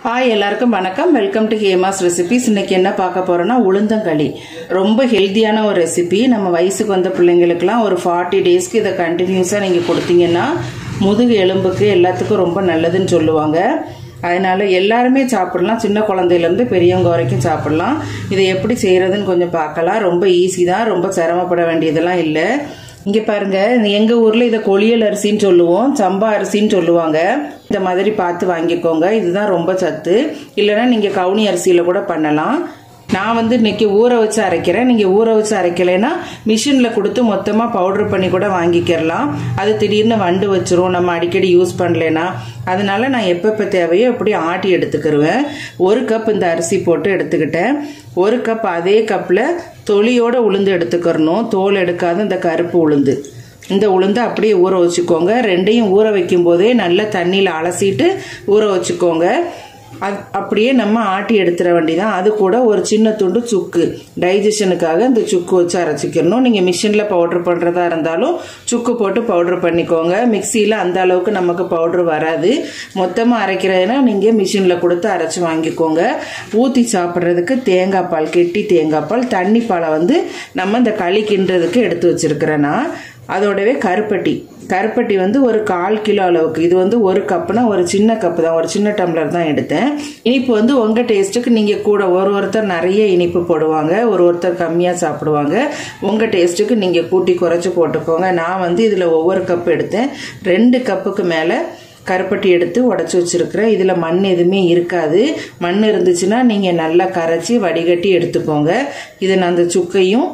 hi எல்லாருக்கும் வணக்கம் welcome to Hema's recipes இன்னைக்கு என்ன பார்க்க போறோம்னா உளுந்தங்களி ரொம்ப ஹெல்த்தியான ஒரு ரெசிபி நம்ம வயசுக்கு வந்த பிள்ளைங்களுக்குலாம் ஒரு ஃபார்ட்டி டேஸ்க்கு இதை கண்டினியூஸாக நீங்கள் கொடுத்தீங்கன்னா முதுகு எலும்புக்கு எல்லாத்துக்கும் ரொம்ப நல்லதுன்னு சொல்லுவாங்க அதனால எல்லாருமே சாப்பிடலாம் சின்ன குழந்தையிலேருந்து பெரியவங்க வரைக்கும் சாப்பிடலாம் இதை எப்படி செய்யறதுன்னு கொஞ்சம் பார்க்கலாம் ரொம்ப ஈஸி தான் ரொம்ப சிரமப்பட வேண்டியதெல்லாம் இல்லை இங்கே பாருங்க எங்க ஊர்ல இதை கொளியல் அரிசின்னு சொல்லுவோம் சம்பா அரிசின்னு சொல்லுவாங்க இந்த மாதிரி பார்த்து வாங்கிக்கோங்க இதுதான் ரொம்ப சத்து இல்லைன்னா நீங்க கவுனி அரிசியில கூட பண்ணலாம் நான் வந்து இன்னைக்கு ஊற வச்சு அரைக்கிறேன் நீங்க ஊற வச்சு அரைக்கலைன்னா மிஷின்ல கொடுத்து மொத்தமா பவுடர் பண்ணி கூட வாங்கிக்கிறலாம் அது திடீர்னு வண்டு வச்சிரும் நம்ம அடிக்கடி யூஸ் பண்ணலைன்னா அதனால நான் எப்பப்போ தேவையோ அப்படி ஆட்டி எடுத்துக்கிருவேன் ஒரு கப் இந்த அரிசி போட்டு எடுத்துக்கிட்டேன் ஒரு கப் அதே கப்பில் தொலியோட உளுந்து எடுத்துக்கிறணும் தோல் எடுக்காத இந்த கருப்பு உளுந்து இந்த உளுந்து அப்படியே ஊற வச்சுக்கோங்க ரெண்டையும் ஊற வைக்கும் போதே நல்லா தண்ணியில் அலசிட்டு ஊற வச்சுக்கோங்க அது அப்படியே நம்ம ஆட்டி எடுத்துட வேண்டியதான் அது கூட ஒரு சின்ன துண்டு சுக்கு டைஜஷனுக்காக இந்த சுக்கு வச்சு அரைச்சிக்கணும் நீங்கள் மிஷினில் பவுடர் பண்ணுறதா இருந்தாலும் சுக்கு போட்டு பவுடர் பண்ணிக்கோங்க மிக்சியில் அந்த அளவுக்கு நமக்கு பவுடர் வராது மொத்தமாக அரைக்கிறதுனா நீங்கள் மிஷினில் கொடுத்து அரைச்சி வாங்கிக்கோங்க ஊற்றி சாப்பிட்றதுக்கு தேங்காய் பால் கெட்டி தேங்காய் பால் தண்ணி பாலை வந்து நம்ம இந்த களி கிண்டுறதுக்கு எடுத்து வச்சிருக்கிறேன்னா அதோடவே கருப்பட்டி கருப்பட்டி வந்து ஒரு கால் கிலோ அளவுக்கு இது வந்து ஒரு கப்புனா ஒரு சின்ன கப்பு தான் ஒரு சின்ன டம்ளர் தான் எடுத்தேன் இனிப்பு வந்து உங்கள் டேஸ்ட்டுக்கு நீங்கள் கூட ஒரு ஒருத்தர் நிறைய இனிப்பு போடுவாங்க ஒரு ஒருத்தர் கம்மியாக சாப்பிடுவாங்க உங்கள் டேஸ்ட்டுக்கு நீங்கள் கூட்டி குறைச்சி போட்டுக்கோங்க நான் வந்து இதில் ஒவ்வொரு கப் எடுத்தேன் ரெண்டு கப்புக்கு மேலே கருப்பட்டி எடுத்து உடச்சி வச்சுருக்கிறேன் இதில் மண் எதுவுமே இருக்காது மண் இருந்துச்சுன்னா நீங்கள் நல்லா கரைச்சி வடிகட்டி எடுத்துக்கோங்க இதை நான் அந்த சுக்கையும்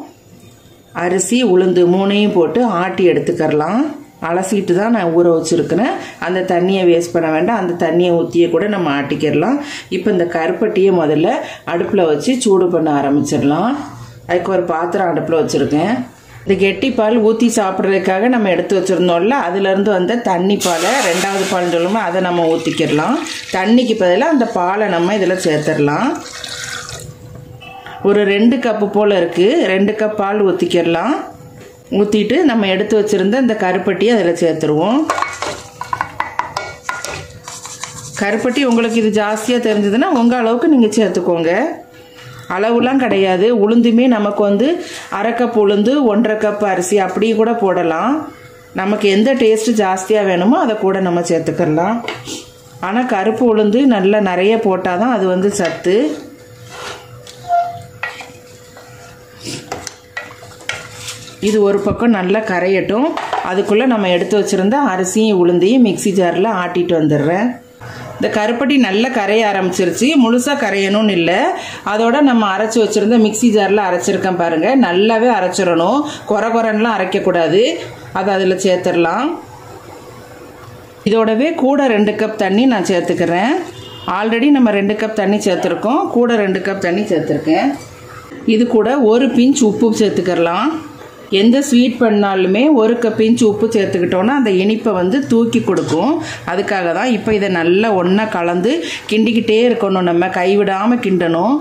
அரிசி உளுந்து மூணையும் போட்டு ஆட்டி எடுத்துக்கரலாம் அலசிட்டு தான் நான் ஊற வச்சுருக்கிறேன் அந்த தண்ணியை வேஸ்ட் பண்ண வேண்டாம் அந்த தண்ணியை ஊற்றியே கூட நம்ம ஆட்டிக்கிடலாம் இப்போ இந்த கருப்பட்டியை முதல்ல அடுப்பில் வச்சு சூடு பண்ண ஆரம்பிச்சிடலாம் அதுக்கு ஒரு பாத்திரம் அடுப்பில் வச்சுருக்கேன் இந்த கெட்டி பால் ஊற்றி சாப்பிட்றதுக்காக நம்ம எடுத்து வச்சுருந்தோம்ல அதுலேருந்து வந்த தண்ணி பாலை ரெண்டாவது பால் சொல்லுமோ அதை நம்ம ஊற்றிக்கிடலாம் தண்ணிக்கு பதிலாக அந்த பாலை நம்ம இதில் சேர்த்துடலாம் ஒரு ரெண்டு கப்பு போல் இருக்குது ரெண்டு கப் பால் ஊற்றிக்கிடலாம் ஊற்றிட்டு நம்ம எடுத்து வச்சுருந்த இந்த கருப்பட்டியை அதில் சேர்த்துருவோம் கருப்பட்டி உங்களுக்கு இது ஜாஸ்தியாக தெரிஞ்சதுன்னா உங்கள் அளவுக்கு நீங்கள் சேர்த்துக்கோங்க அளவுலாம் கிடையாது உளுந்துமே நமக்கு வந்து அரை கப் உளுந்து ஒன்றரை கப் அரிசி அப்படி கூட போடலாம் நமக்கு எந்த டேஸ்ட்டு ஜாஸ்தியாக வேணுமோ அதை கூட நம்ம சேர்த்துக்கலாம் ஆனால் கருப்பு உளுந்து நல்லா நிறைய போட்டால் தான் அது வந்து சத்து இது ஒரு பக்கம் நல்லா கரையட்டும் அதுக்குள்ளே நம்ம எடுத்து வச்சுருந்த அரிசியும் உளுந்தையும் மிக்சி ஜாரில் ஆட்டிட்டு வந்துடுறேன் இந்த கருப்பட்டி நல்லா கரைய ஆரம்பிச்சிருச்சு முழுசாக கரையணும்னு இல்லை அதோட நம்ம அரைச்சி வச்சுருந்த மிக்சி ஜாரில் அரைச்சிருக்கேன் பாருங்கள் நல்லாவே அரைச்சிடணும் குறை குறைன்னெலாம் அரைக்கக்கூடாது அதை அதில் சேர்த்துடலாம் இதோடவே கூட ரெண்டு கப் தண்ணி நான் சேர்த்துக்கிறேன் ஆல்ரெடி நம்ம ரெண்டு கப் தண்ணி சேர்த்துருக்கோம் கூட ரெண்டு கப் தண்ணி சேர்த்துருக்கேன் இது கூட ஒரு பிஞ்ச் உப்பு சேர்த்துக்கிறலாம் எந்த ஸ்வீட் பண்ணாலுமே ஒரு கப் பிஞ்ச் உப்பு சேர்த்துக்கிட்டோன்னா அந்த இனிப்பை வந்து தூக்கி கொடுக்கும் அதுக்காக தான் இப்போ இதை நல்லா ஒன்றா கலந்து கிண்டிக்கிட்டே இருக்கணும் நம்ம கைவிடாமல் கிண்டணும்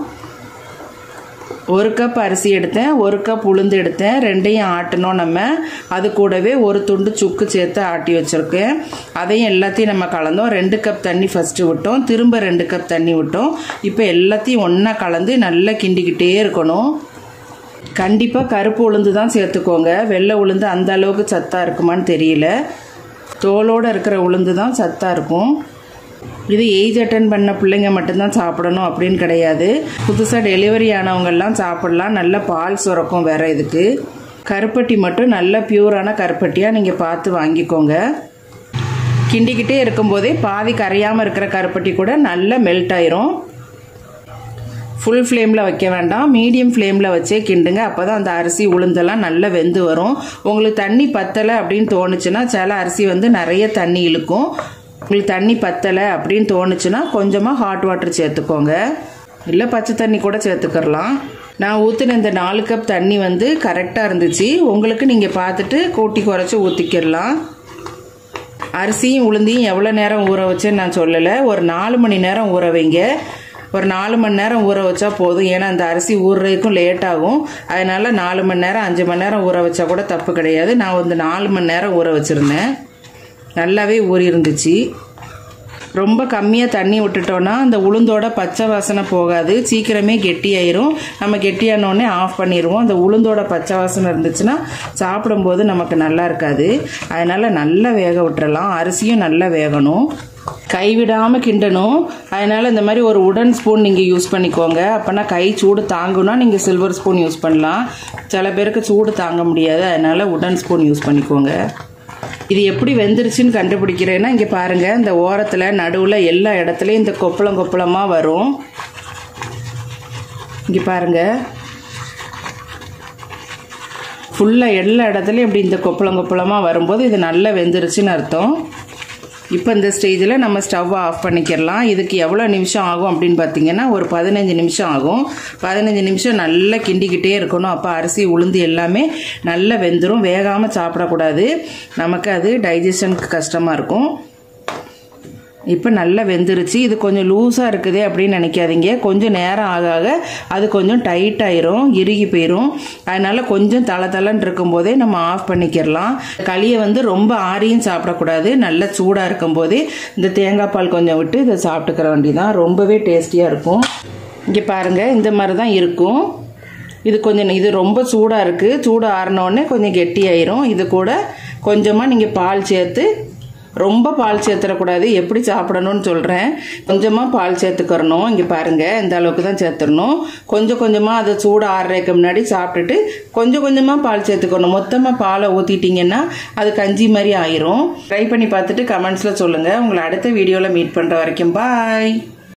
ஒரு கப் அரிசி எடுத்தேன் ஒரு கப் உளுந்து எடுத்தேன் ரெண்டையும் ஆட்டணும் நம்ம அது கூடவே ஒரு துண்டு சுக்கு சேர்த்து ஆட்டி வச்சுருக்கேன் அதையும் எல்லாத்தையும் நம்ம கலந்தோம் ரெண்டு கப் தண்ணி ஃபஸ்ட்டு விட்டோம் திரும்ப ரெண்டு கப் தண்ணி விட்டோம் இப்போ எல்லாத்தையும் ஒன்றா கலந்து நல்லா கிண்டிக்கிட்டே இருக்கணும் கண்டிப்பாக கருப்பு உளுந்து தான் சேர்த்துக்கோங்க வெள்ளை உளுந்து அந்த அளவுக்கு சத்தாக இருக்குமான்னு தெரியல தோலோடு இருக்கிற உளுந்து தான் சத்தாக இருக்கும் இது ஏஜ் அட்டன் பண்ண பிள்ளைங்க மட்டும்தான் சாப்பிடணும் அப்படின்னு கிடையாது புதுசாக டெலிவரி ஆனவங்கெல்லாம் சாப்பிடலாம் நல்ல பால் சுரக்கும் வேற இதுக்கு கருப்பட்டி மட்டும் நல்ல பியூரான கருப்பட்டியாக நீங்கள் பார்த்து வாங்கிக்கோங்க கிண்டிக்கிட்டே இருக்கும்போதே பாதி கரையாமல் இருக்கிற கருப்பட்டி கூட நல்லா மெல்ட் ஆயிரும் ஃபுல் ஃப்ளேமில் வைக்க வேண்டாம் மீடியம் ஃப்ளேமில் வச்சே கிண்டுங்க அப்போ தான் அந்த அரிசி உளுந்தெல்லாம் நல்லா வெந்து வரும் உங்களுக்கு தண்ணி பத்தலை அப்படின்னு தோணுச்சுன்னா சில அரிசி வந்து நிறைய தண்ணி இழுக்கும் உங்களுக்கு தண்ணி பத்தலை அப்படின்னு தோணுச்சுன்னா கொஞ்சமாக ஹாட் வாட்டர் சேர்த்துக்கோங்க இல்லை பச்சை தண்ணி கூட சேர்த்துக்கிறலாம் நான் ஊற்றின இந்த நாலு கப் தண்ணி வந்து கரெக்டாக இருந்துச்சு உங்களுக்கு நீங்கள் பார்த்துட்டு கூட்டி குறைச்சி ஊற்றிக்கிடலாம் அரிசியும் உளுந்தையும் எவ்வளோ நேரம் ஊற வச்சேன்னு நான் சொல்லலை ஒரு நாலு மணி நேரம் ஊற வைங்க ஒரு நாலு மணி நேரம் ஊற வச்சா போதும் ஏன்னா அந்த அரிசி ஊறுறதுக்கும் லேட் ஆகும் அதனால நாலு மணி நேரம் அஞ்சு மணி நேரம் ஊற வச்சா கூட தப்பு கிடையாது நான் வந்து நாலு மணி நேரம் ஊற வச்சுருந்தேன் நல்லாவே ஊறி இருந்துச்சு ரொம்ப கம்மியாக தண்ணி விட்டுட்டோன்னா அந்த உளுந்தோட பச்சை வாசனை போகாது சீக்கிரமே கெட்டியாயிரும் நம்ம கெட்டியானோடனே ஆஃப் பண்ணிடுவோம் அந்த உளுந்தோட பச்சை வாசனை இருந்துச்சுன்னா சாப்பிடும்போது நமக்கு நல்லா இருக்காது அதனால் நல்லா வேக விட்டுறலாம் அரிசியும் நல்லா வேகணும் கைவிடாமல் கிண்டணும் அதனால் இந்த மாதிரி ஒரு உடன் ஸ்பூன் நீங்கள் யூஸ் பண்ணிக்கோங்க அப்போனா கை சூடு தாங்குனா நீங்கள் சில்வர் ஸ்பூன் யூஸ் பண்ணலாம் சில பேருக்கு சூடு தாங்க முடியாது அதனால் உடன் ஸ்பூன் யூஸ் பண்ணிக்கோங்க இது எப்படி வெந்துருச்சுன்னு கண்டுபிடிக்கிறேன்னா இங்கே பாருங்கள் இந்த ஓரத்தில் நடுவில் எல்லா இடத்துலையும் இந்த கொப்பளம் கொப்பளமாக வரும் இங்கே பாருங்கள் ஃபுல்லாக எல்லா இடத்துலையும் இப்படி இந்த கொப்பளம் கொப்பளமாக வரும்போது இது நல்லா வெந்துருச்சுன்னு அர்த்தம் இப்போ இந்த ஸ்டேஜில் நம்ம ஸ்டவ் ஆஃப் பண்ணிக்கிறலாம் இதுக்கு எவ்வளோ நிமிஷம் ஆகும் அப்படின்னு பார்த்தீங்கன்னா ஒரு பதினஞ்சு நிமிஷம் ஆகும் பதினஞ்சு நிமிஷம் நல்லா கிண்டிக்கிட்டே இருக்கணும் அப்போ அரிசி உளுந்து எல்லாமே நல்லா வெந்துடும் வேகாமல் சாப்பிடக்கூடாது நமக்கு அது டைஜஷனுக்கு கஷ்டமாக இருக்கும் இப்போ நல்லா வெந்துருச்சு இது கொஞ்சம் லூஸாக இருக்குதே அப்படின்னு நினைக்காதீங்க கொஞ்சம் நேரம் ஆக ஆக அது கொஞ்சம் டைட் ஆயிரும் இறுகி போயிடும் அதனால கொஞ்சம் தள தளன்னு இருக்கும்போதே நம்ம ஆஃப் பண்ணிக்கிறலாம் களியை வந்து ரொம்ப ஆறியும் சாப்பிடக்கூடாது நல்லா சூடாக இருக்கும்போதே இந்த தேங்காய் பால் கொஞ்சம் விட்டு இதை சாப்பிட்டுக்கிற வேண்டியதான் ரொம்பவே டேஸ்டியாக இருக்கும் இங்கே பாருங்கள் இந்த மாதிரி தான் இருக்கும் இது கொஞ்சம் இது ரொம்ப சூடாக இருக்குது சூடு ஆறினோடனே கொஞ்சம் கெட்டியாயிரும் இது கூட கொஞ்சமாக நீங்கள் பால் சேர்த்து ரொம்ப பால் சேர்த்துடக்கூடாது எப்படி சாப்பிடணும்னு சொல்கிறேன் கொஞ்சமாக பால் சேர்த்துக்கிறணும் இங்கே பாருங்கள் இந்த அளவுக்கு தான் சேர்த்துடணும் கொஞ்சம் கொஞ்சமாக அதை சூடு ஆறுறதுக்கு முன்னாடி சாப்பிட்டுட்டு கொஞ்சம் கொஞ்சமாக பால் சேர்த்துக்கணும் மொத்தமாக பாலை ஊற்றிட்டிங்கன்னா அது கஞ்சி மாதிரி ஆயிரும் ட்ரை பண்ணி பார்த்துட்டு கமெண்ட்ஸில் சொல்லுங்கள் உங்களை அடுத்த வீடியோவில் மீட் பண்ணுற வரைக்கும் பாய்